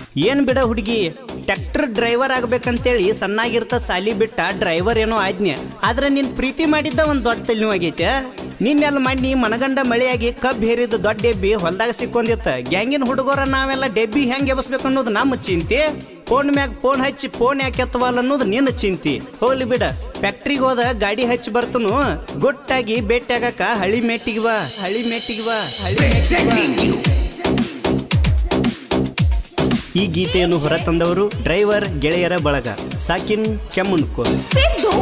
ಏನ್ ಬಿಡ ಹುಡುಗಿ ಟ್ರ್ಯಾಕ್ಟರ್ ಡ್ರೈವರ್ ಆಗ್ಬೇಕಂತೇಳಿ ಸಣ್ಣಾಗಿರ್ತ ಸಾಲಿ ಬಿಟ್ಟ ಡ್ರೈವರ್ ಏನೋ ಆಜ್ಞೆ ಆದ್ರೆ ನೀನ್ ಪ್ರೀತಿ ಮಾಡಿದ್ದ ಒಂದ್ ದೊಡ್ಡ ತಲೆನೋವು ಆಗೈತೆ ನಿನ್ನೆಲ್ಲ ಮಣ್ಣಿ ಮನಗಂಡ ಮಳೆಯಾಗಿ ಕಬ್ಬ್ ಹೇರಿದ ದೊಡ್ಡ ಡೆಬ್ಬಿ ಹೊಲ್ದಾಗ ಸಿಕ್ಕೊಂದಿತ್ತ ಗ್ಯಾಂಗಿನ ಹುಡುಗರ ನಾವೆಲ್ಲ ಡೆಬ್ಬಿ ಹೆಂಗ್ ಎಬಸ್ಬೇಕು ಅನ್ನೋದು ನಮ್ಮ ಚಿಂತೆ ಫೋನ್ ಮ್ಯಾಗ ಫೋನ್ ಹಚ್ಚಿ ಫೋನ್ ಯಾಕೆ ಎತ್ತವಲ್ಲ ಅನ್ನೋದು ನಿನ್ನ ಚಿಂತಿ ಹೋಗ್ಲಿ ಬಿಡ ಫ್ಯಾಕ್ಟ್ರಿಗೆ ಹೋದ ಗಾಡಿ ಹಚ್ಚಿ ಬರ್ತನು ಗುಟ್ಟಾಗಿ ಭೇಟಿಯಾಗಕ ಹಳಿ ಮೇಟಿಗೆ ಬಾ ಹಳಿ ಮೇಟಿಗೆ ಬಾ ಹಳಿ ಮೇಟಿಗೆ ಬಾ ಈ ಗೀತೆಯನ್ನು ಹೊರತಂದವರು ಡ್ರೈವರ್ ಗೆಳೆಯರ ಬಳಗ ಸಾಕಿನ್ ಕೆಮ್ಮುನ್ಕೋ ಸಿದ್ದು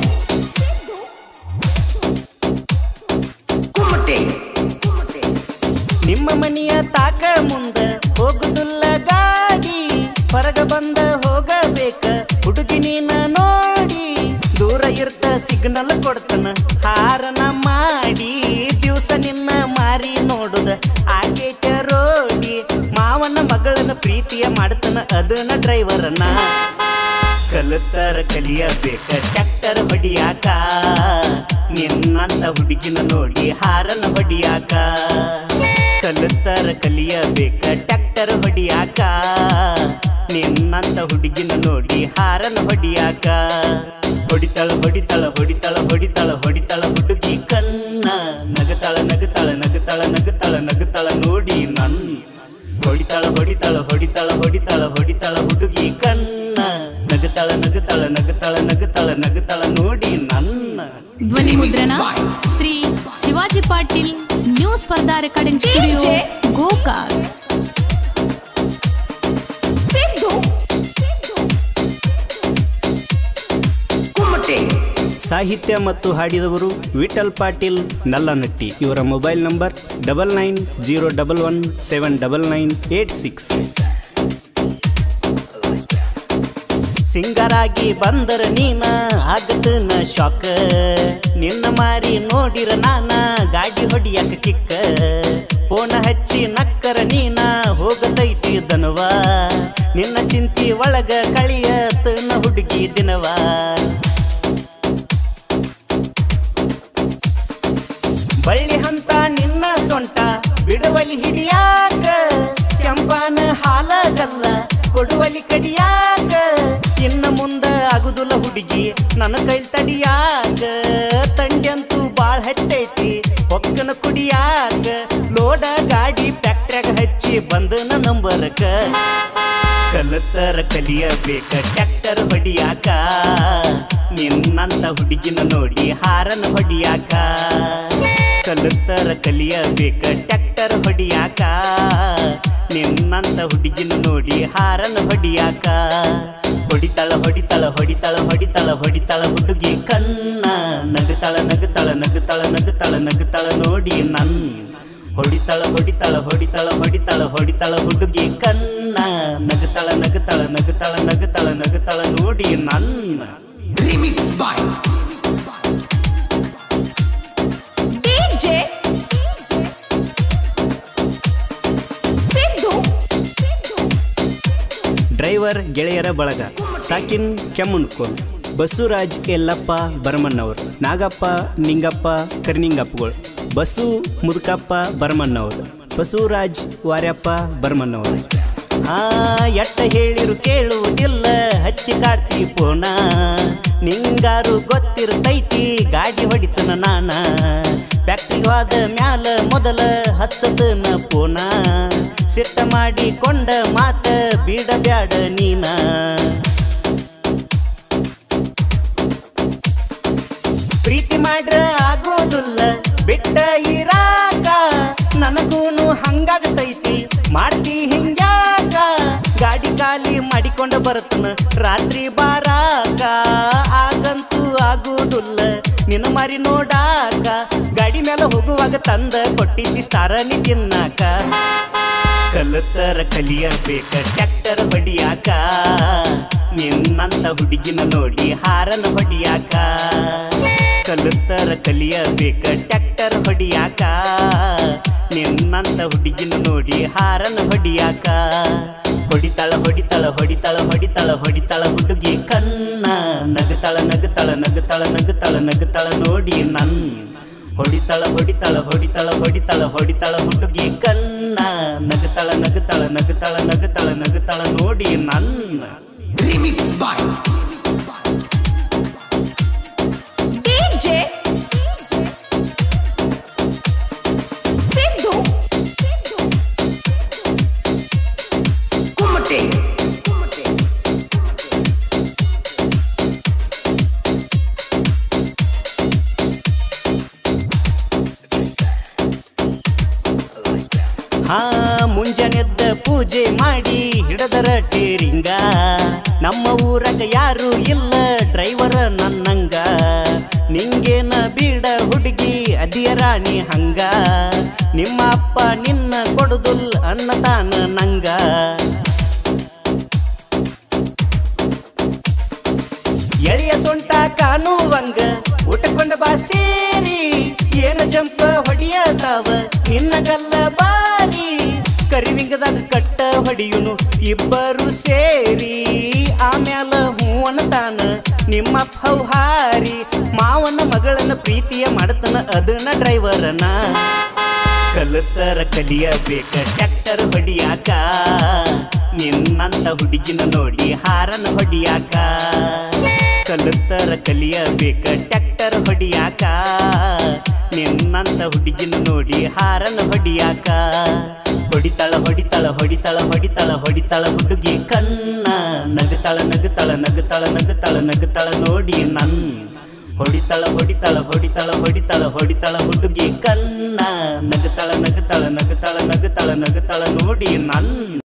ಕುಮಟೆ ನಿಮ್ಮ ಮನೆಯ ತಾಕ ಮುಂದ ಹೋಗುದಿಲ್ಲ ಗಾಡಿ ಹೊರಗ ಬಂದ ಹೋಗಬೇಕ ಹುಡುಗಿ ನೀನ ನೋಡಿ ದೂರ ಇರ್ತ ಸಿಗ್ನಲ್ ಕೊಡ್ತನ ಹಾರನ ಮಾಡಿ ದಿವಸ ನಿನ್ನ ಮಾರಿ ನೋಡುದ ಆಗೇಟ ರೋಡಿ ಮಾವನ ಮಗಳನ್ನ ಪ್ರೀತಿಯ ಮಾಡ್ತನ ಅದನ್ನ ಡ್ರೈವರನ್ನ ಕಲಿತರ ಕಲಿಯಬೇಕ ಟ್ರ್ಯಾಕ್ಟರ್ ಹೊಡಿಯಾಕ ನಿನ್ನಂತ ಹುಡುಗಿನ ನೋಡಿ ಹಾರನ ಹೊಡಿಯಾಕ ಕಲಿತರ ಕಲಿಯಬೇಕ ಟ್ರ್ಯಾಕ್ಟರ್ ಹೊಡಿಯಾಕ ನಿನ್ನಂತ ಹುಡುಗಿನ ನೋಡಿ ಹಾರನ ಹೊಡಿಯಾಕ ಹೊಡಿತಾಳ ಹೊಡಿತಾಳ ಹೊಡಿತಾಳ ಹೊಡಿತಾಳ ಹೊಡಿತಾಳ ಹುಡುಗಿ ಕನ್ನ ನಗತಾಳ ನಗತಾಳ ನಗತಾಳ ನಗತಾಳ ನಗತಾಳ ನೋಡಿ ನನ್ನ ಹೊಡಿತಾಳ ಹೊಡಿತಾಳ ಹೊಡಿತಾಳ ಹೊಡಿತಾಳ ಹೊಡಿತಾಳ ಹುಡುಗಿ ಕನ್ನ ನಗತಾಳ ನಗತಾಳ ನಗತಾಳ ನಗತಾಳ ನಗತಾಳ ನೋಡಿ ನನ್ನ ಧ್ವನಿ ಮುದ್ರಣ ಶ್ರೀ ಶಿವಾಜಿ ಪಾಟೀಲ್ ನ್ಯೂ ಸ್ಪರ್ಧಾ recording studio DJ. Gokak Siddu Kumate ಸಾಹಿತ್ಯ ಮತ್ತು ಹಾಡಿದವರು ವಿಠಲ್ ಪಾಟೀಲ್ ನಲ್ಲನಟ್ಟಿ ಇವರ mobile number double nine zero double one seven double nine eight six ಸಿಂಗರಾಗಿ ಬಂದರ ನೀನ ಆಗತನ ಶಾಕ ನಿನ್ನ ಮಾರಿ ನೋಡಿರ ನಾನ ಗಾಡಿ ಹೊಡಿಯಕ ಕಿಕ್ಕ ಫೋನ ಹಚ್ಚಿ ನಕ್ಕರ ನೀನ ಹೋಗತೈತಿ ದನವ ನಿನ್ನ ಚಿಂತಿ ಒಳಗ ಕಳಿಯತನ ಹುಡುಗಿ ದಿನವ ಬಳ್ಳಿ ಹಂತ ನಿನ್ನ ಸೊಂಟ ಬಿಡುವಲಿ ಹಿಡಿಯಾಕ ಕೆಂಪಾನ ಹಾಲಗಲ್ಲ ಕೊಡುವಲಿ ಕಡಿಯಾಕ ಇನ್ನ ಮುಂದ ಆಗುದಿಲ್ಲ ಹುಡುಗಿ ನನ್ನ ಕೈ ತಡಿಯಾಕ ತಂಡ್ಯಂತೂ ಬಾಳ್ ಹತ್ತೈತಿ ಒಕ್ಕನ ಕುಡಿಯಾಕ ಲೋಡ ಗಾಡಿ ಫ್ಯಾಕ್ಟ್ರ್ಯಾಗ ಹಚ್ಚಿ ಬಂದನ ನಂಬರ್ಕ ಕಲತರ ಕಲಿಯಬೇಕ ಟ್ರ್ಯಾಕ್ಟರ್ ಹೊಡಿಯಾಕ ನಿನ್ನಂತ ಹುಡುಗಿನ ನೋಡಿ ಹಾರನ ಹೊಡಿಯಾಕ ಕಲತರ ಕಲಿಯಬೇಕ ಟ್ರ್ಯಾಕ್ಟರ್ ಹೊಡಿಯಾಕ ನಿನ್ನಂತ ಹುಡುಗಿನ ನೋಡಿ ಹಾರನ ಹೊಡಿಯಾಕ ಹೊಡಿತಾಳ ಹೊಡಿತಾಳ ಹೊಡಿತಾಳ ಹೊಡಿತಾಳ ಹೊಡಿತಾಳ ಹುಡುಗಿ ಕನ್ನ ನಗತಾಳ ನಗತಾಳ ನಗತಾಳ ನಗತಾಳ ನಗತಾಳ ನೋಡಿ ನನ್ನ ಹೊಡಿತಾಳ ಹೊಡಿತಾಳ ಹೊಡಿತಾಳ ಹೊಡಿತಾಳ ಹೊಡಿತಾಳ ಹುಡುಗಿ ಕನ್ನ ನಗತಾಳ ನಗತಾಳ ನಗತಾಳ ನಗತಾಳ ನಗತಾಳ ನೋಡಿ ನನ್ನ Remix by DJ Siddu driver ಗೆಳೆಯರ ಬಳಗ ಸಾಕಿನ್ ಕೆಮ್ಮುನ್ಕೋಲ್ ಬಸವರಾಜ್ ಯಲ್ಲಪ್ಪ ಬರಮಣ್ಣವರು ನಾಗಪ್ಪ ನಿಂಗಪ್ಪ ಕರ್ನಿಂಗಪ್ಪಗಳು ಬಸು ಮುದುಕಪ್ಪ ಬರಮಣ್ಣವರು ಬಸವರಾಜ್ ವಾರ್ಯಪ್ಪ ಬರಮಣ್ಣವರು ಆ ಎಟ್ಟ ಹೇಳಿರು ಕೇಳುವುದಿಲ್ಲ ಹಚ್ಚಿ ಕಾಡ್ತಿ ಪೋನ ನಿಂಗಾರು ಗೊತ್ತಿರ್ತೈತಿ ಗಾಡಿ ಹೊಡಿತನ ನಾನ ಫ್ಯಾಕ್ಟ್ರಿಗೆ ಹೋದ ಮ್ಯಾಲ ಮೊದಲ ಹಚ್ಚತನ ಪೋನ ಸಿಟ್ಟ ಮಾಡಿಕೊಂಡ ಮಾತ ಬಿಡಬ್ಯಾಡ ನೀನ ಪ್ರೀತಿ ಮಾಡ್ರ ಆಗೋದಿಲ್ಲ ಬಿಟ್ಟ ಇರಾಕ ನನಗೂನು ಹಂಗಾಗತೈತಿ ಮಾಡ್ತಿ ಹಿಂಗ್ಯಾಕ ಗಾಡಿ ಖಾಲಿ ಮಾಡಿಕೊಂಡ ಬರ್ತನ ರಾತ್ರಿ ಬಾರಾಕ ಆಗಂತೂ ಆಗುದಿಲ್ಲ ನಿನ್ನ ಮಾರಿ ನೋಡಾಕ ಗಾಡಿ ಮೇಲೆ ಹೋಗುವಾಗ ತಂದ ಕೊಟ್ಟಿದ್ದಿ ಸ್ಟಾರ ನೀ ತಿನ್ನಾಕ ಕಲತರ ಕಲಿಯಬೇಕ ಟ್ರ್ಯಾಕ್ಟರ್ ಹೊಡಿಯಾಕ ನಿನ್ನಂತ ಹುಡುಗಿನ ನೋಡಿ ಹಾರನ ಹೊಡಿಯಾಕ ಕಲತರ ಕಲಿಯಬೇಕ ಟ್ರ್ಯಾಕ್ಟರ್ ಹೊಡಿಯಾಕ ನಿನ್ನಂತ ಹುಡುಗಿನ ನೋಡಿ ಹಾರನ ಹೊಡಿಯಾಕ ಹೊಡಿತಾಳ ಹೊಡಿತಾಳ ಹೊಡಿತಾಳ ಹೊಡಿತಾಳ ಹೊಡಿತಾಳ ಹುಡುಗಿ ಕನ್ನ ನಗತಾಳ ನಗತಾಳ ನಗತಾಳ ನಗತಾಳ ನಗತಾಳ ನೋಡಿ ನನ್ನ ಹೊಡಿತಾಳ ಹೊಡಿತಾಳ ಹೊಡಿತಾಳ ಹೊಡಿತಾಳ ಹೊಡಿತಾಳ ಹುಡುಗಿ ಕನ್ನ ನಗತಾಳ ನಗತಾಳ ನಗತಾಳ ನಗತಾಳ ನಗತಾಳ ನೋಡಿ ನನ್ನ Remix by DJ Siddu Kumate. ಹಾ ಮುಂಜಾನೆದ್ದ ಪೂಜೆ ಮಾಡಿ ಹಿಡದರ ಟೇರಿಂಗ ನಮ್ಮ ಊರಾಗ ಯಾರು ಇಲ್ಲ ಡ್ರೈವರ ನನ್ನಂಗ ನಿಂಗೇನ ಬೀಡ ಹುಡುಗಿ ಅದಿಯ ರಾಣಿ ಹಂಗ ನಿಮ್ಮ ಅಪ್ಪ ನಿನ್ನ ಕೊಡುದುಲ್ ಅನ್ನದಾನ ನಂಗ ಎಳೆಯ ಸೊಂಟ ಕಾಣುವಂಗ ಉಟ್ಕೊಂಡ ಬಾ ಸೇರಿ ಏನ ಜಂಪ ಹೊಡಿಯತಾವ ನಿನ್ನಗಲ್ಲ ಬಾರಿ ಕರಿವಿಂಗದಾಗ ಕಟ್ಟ ಹೊಡಿಯುನು ಇಬ್ಬರು ಸೇರಿ ಆಮ್ಯಾಲ ಹೂವನ ತಾನ ನಿಮ್ಮ ಹೌಹಾರಿ ಮಾವನ ಮಗಳನ್ನ ಪ್ರೀತಿಯ ಮಾಡತನ ಅದನ್ನ ಡ್ರೈವರನ ಕಲಿತರ ಕಲಿಯಬೇಕ ಟ್ರ್ಯಾಕ್ಟರ್ ಹೊಡಿಯಾಕ ನಿನ್ನಂತ ಹುಡುಗಿನ ನೋಡಿ ಹಾರನ ಹೊಡಿಯಾಕ ಕಲಿತರ ಕಲಿಯಬೇಕ ಟ್ರ್ಯಾಕ್ಟರ್ ಹೊಡಿಯಾಕ ನಿನ್ನಂತ ಹುಡುಗಿನ ನೋಡಿ ಹಾರನ ಹೊಡಿಯಾಕ ಹೊಡಿತಾಳ ಹೊಡಿತಾಳ ಹೊಡಿತಾಳ ಹೊಡಿತಾಳ ಹೊಡಿತಾಳ ಹುಡುಗಿ ಕನ್ನ ನಗತಾಳ ನಗತಾಳ ನಗತಾಳ ನಗತಾಳ ನಗತಾಳ ನೋಡಿ ನನ್ನ ಹೊಡಿತಾಳ ಹೊಡಿತಾಳ ಹೊಡಿತಾಳ ಹೊಡಿತಾಳ ಹೊಡಿತಾಳ ಹುಡುಗಿ ಕನ್ನ ನಗತಾಳ ನಗತಾಳ ನಗತಾಳ ನಗತಾಳ ನಗತಾಳ ನೋಡಿ ನನ್ನ